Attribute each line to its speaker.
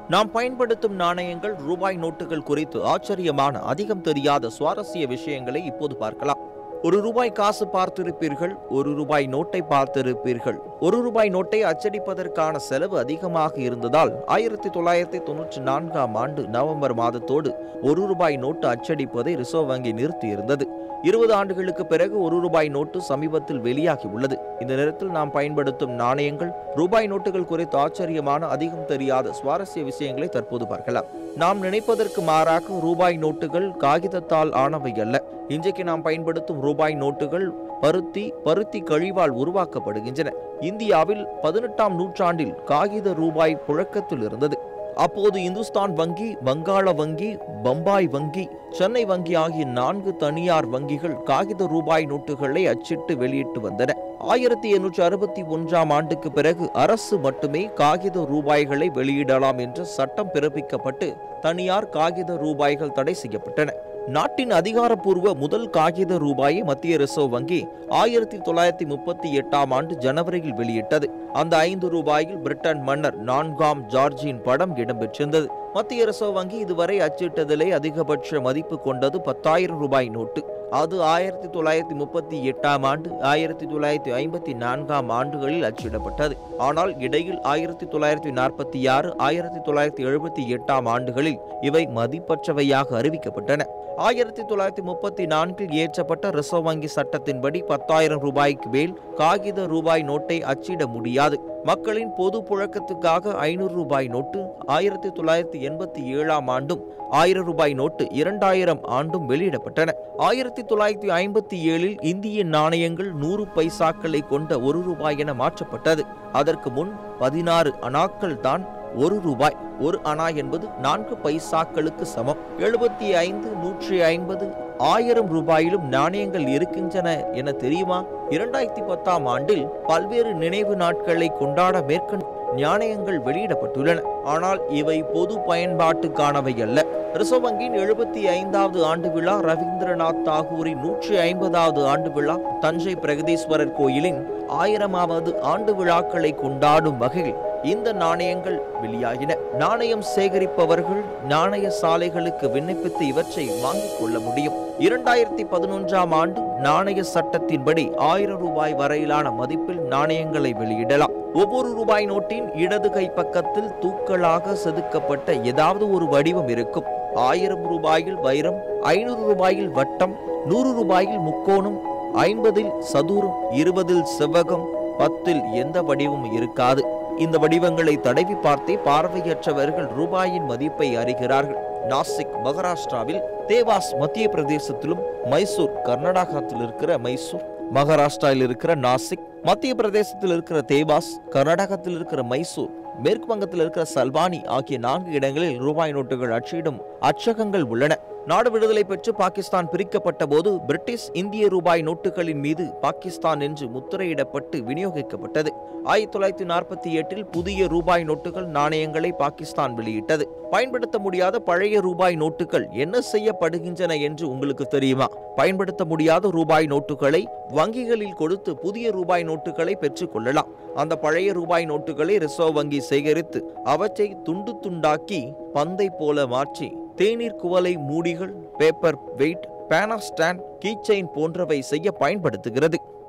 Speaker 1: நாம் பயன்படுத்தும் நாணயங்கள் ரூபாய் நோட்டுகள் குறித்து ஆச்சரியமான அதிகம் தெரியாத சுவாரஸ்ய விஷயங்களை இப்போது பார்க்கலாம் ஒரு ரூபாய் காசு பார்த்திருப்பீர்கள் ஒரு ரூபாய் நோட்டை பார்த்திருப்பீர்கள் ஒரு ரூபாய் நோட்டை அச்சடிப்பதற்கான செலவு அதிகமாக இருந்ததால் ஆயிரத்தி தொள்ளாயிரத்தி தொன்னூற்றி நான்காம் ஆண்டு நவம்பர் மாதத்தோடு ஒரு ரூபாய் நோட்டு அச்சடிப்பதை ரிசர்வ் வங்கி நிறுத்தியிருந்தது இருபது ஆண்டுகளுக்கு பிறகு ஒரு ரூபாய் நோட்டு சமீபத்தில் வெளியாகி உள்ளது இந்த நேரத்தில் நாம் பயன்படுத்தும் நாணயங்கள் ரூபாய் நோட்டுகள் குறித்து ஆச்சரியமான அதிகம் தெரியாத சுவாரஸ்ய விஷயங்களை தற்போது பார்க்கலாம் நாம் நினைப்பதற்கு மாறாக ரூபாய் நோட்டுகள் காகிதத்தால் ஆனவை அல்ல இன்றைக்கு நாம் பயன்படுத்தும் ரூபாய் நோட்டுகள் பருத்தி பருத்தி கழிவால் உருவாக்கப்படுகின்றன இந்தியாவில் பதினெட்டாம் நூற்றாண்டில் காகித ரூபாய் புழக்கத்தில் இருந்தது அப்போது இந்துஸ்தான் வங்கி வங்காள வங்கி பம்பாய் வங்கி சென்னை வங்கி ஆகிய நான்கு தனியார் வங்கிகள் காகித ரூபாய் நோட்டுகளை அச்சிட்டு வெளியிட்டு வந்தன ஆயிரத்தி எண்ணூற்றி அறுபத்தி ஒன்றாம் ஆண்டுக்கு பிறகு அரசு மட்டுமே காகித ரூபாய்களை வெளியிடலாம் என்று சட்டம் பிறப்பிக்கப்பட்டு தனியார் காகித ரூபாய்கள் தடை செய்யப்பட்டன நாட்டின் அதிகாரப்பூர்வ முதல் காகித ரூபாயை மத்திய ரிசர்வ் வங்கி ஆயிரத்தி தொள்ளாயிரத்தி முப்பத்தி எட்டாம் ஆண்டு ஜனவரியில் வெளியிட்டது அந்த ஐந்து ரூபாயில் பிரிட்டன் மன்னர் நான்காம் ஜார்ஜின் படம் இடம்பெற்றிருந்தது மத்திய ரிசர்வ் வங்கி இதுவரை அச்சிட்டதிலே அதிகபட்ச மதிப்பு கொண்டது பத்தாயிரம் ரூபாய் நோட்டு அது ஆயிரத்தி தொள்ளாயிரத்தி முப்பத்தி எட்டாம் ஆண்டு ஆயிரத்தி தொள்ளாயிரத்தி ஐம்பத்தி நான்காம் ஆண்டுகளில் அச்சிடப்பட்டது ஆனால் இடையில் ஆயிரத்தி தொள்ளாயிரத்தி நாற்பத்தி ஆறு ஆயிரத்தி தொள்ளாயிரத்தி எழுபத்தி எட்டாம் ஆண்டுகளில் இவை மதிப்பற்றவையாக அறிவிக்கப்பட்டன ஆயிரத்தி தொள்ளாயிரத்தி முப்பத்தி நான்கில் இயற்றப்பட்ட ரிசர்வ் வங்கி சட்டத்தின்படி பத்தாயிரம் ரூபாய்க்கு மேல் காகித ரூபாய் நோட்டை அச்சிட முடியாது மக்களின் பொது புழக்கத்துக்காக ஐநூறு ரூபாய் நோட்டு ஆயிரத்தி தொள்ளாயிரத்தி எண்பத்தி ஏழாம் ஆண்டும் ஆயிரம் ரூபாய் நோட்டு இரண்டாயிரம் ஆண்டும் வெளியிடப்பட்டன ஆயிரத்தி தொள்ளாயிரத்தி ஐம்பத்தி ஏழில் இந்திய நாணயங்கள் நூறு பைசாக்களை கொண்ட ஒரு ரூபாய் என மாற்றப்பட்டது அதற்கு முன் பதினாறு அணாக்கள் தான் ஒரு ரூபாய் ஒரு அணா என்பது நான்கு பைசாக்களுக்கு சமம் எழுபத்தி ஐந்து நூற்றி ஐம்பது ஆயிரம் ரூபாயிலும் நாணயங்கள் இருக்கின்றன என தெரியுமா இரண்டாயிரத்தி பத்தாம் ஆண்டில் பல்வேறு நினைவு நாட்களை கொண்டாட மேற்கொண்ட நாணயங்கள் வெளியிடப்பட்டுள்ளன ஆனால் இவை பொது பயன்பாட்டுக்கானவை அல்ல ரிசர்வ் வங்கியின் எழுபத்தி ஐந்தாவது ஆண்டு விழா ரவீந்திரநாத் தாகூரின் நூற்றி ஐம்பதாவது ஆண்டு விழா தஞ்சை பிரகதீஸ்வரர் கோயிலின் ஆயிரமாவது ஆண்டு விழாக்களை கொண்டாடும் வகையில் இந்த நாணயங்கள் வெளியாகின நாணயம் சேகரிப்பவர்கள் நாணய சாலைகளுக்கு விண்ணப்பித்து இவற்றை வாங்கிக் கொள்ள முடியும் இரண்டாயிரத்தி பதினொன்றாம் ஆண்டு நாணய சட்டத்தின்படி ஆயிரம் ரூபாய் வரையிலான மதிப்பில் நாணயங்களை வெளியிடலாம் ஒவ்வொரு ரூபாய் நோட்டின் இடது கை பக்கத்தில் தூக்கலாக செதுக்கப்பட்ட ஏதாவது ஒரு வடிவம் இருக்கும் ஆயிரம் ரூபாயில் வைரம் ஐநூறு ரூபாயில் வட்டம் நூறு ரூபாயில் முக்கோணம் ஐம்பதில் சதுரம் இருபதில் செவ்வகம் பத்தில் எந்த வடிவமும் இருக்காது இந்த வடிவங்களை தடவி பார்த்தே பார்வையற்றவர்கள் ரூபாயின் மதிப்பை அறிகிறார்கள் நாசிக் மகாராஷ்டிராவில் தேவாஸ் மத்திய பிரதேசத்திலும் மைசூர் கர்நாடகத்தில் இருக்கிற மைசூர் மகாராஷ்டிராவில் இருக்கிற நாசிக் மத்திய பிரதேசத்தில் இருக்கிற தேவாஸ் கர்நாடகத்தில் இருக்கிற மைசூர் மேற்கு வங்கத்தில் இருக்கிற சல்வானி ஆகிய நான்கு இடங்களில் ரூபாய் நோட்டுகள் அச்சிடும் அச்சகங்கள் உள்ளன நாடு விடுதலை பெற்று பாகிஸ்தான் பிரிக்கப்பட்ட போது பிரிட்டிஷ் இந்திய ரூபாய் நோட்டுகளின் மீது பாகிஸ்தான் என்று முத்திரையிடப்பட்டு விநியோகிக்கப்பட்டது ஆயிரத்தி தொள்ளாயிரத்தி நாற்பத்தி எட்டில் புதிய ரூபாய் நோட்டுகள் நாணயங்களை பாகிஸ்தான் வெளியிட்டது பயன்படுத்த முடியாத பழைய ரூபாய் நோட்டுகள் என்ன செய்யப்படுகின்றன என்று உங்களுக்கு தெரியுமா பயன்படுத்த முடியாத ரூபாய் நோட்டுகளை வங்கிகளில் கொடுத்து புதிய ரூபாய் நோட்டுகளை பெற்றுக் கொள்ளலாம் அந்த பழைய ரூபாய் நோட்டுகளை ரிசர்வ் வங்கி சேகரித்து அவற்றை துண்டு துண்டாக்கி பந்தை போல மாற்றி தேநீர் குவளை மூடிகள் பேப்பர் வெயிட் பேனா ஸ்டாண்ட் கீச்செயின் போன்றவை செய்ய பயன்படுத்துகிறது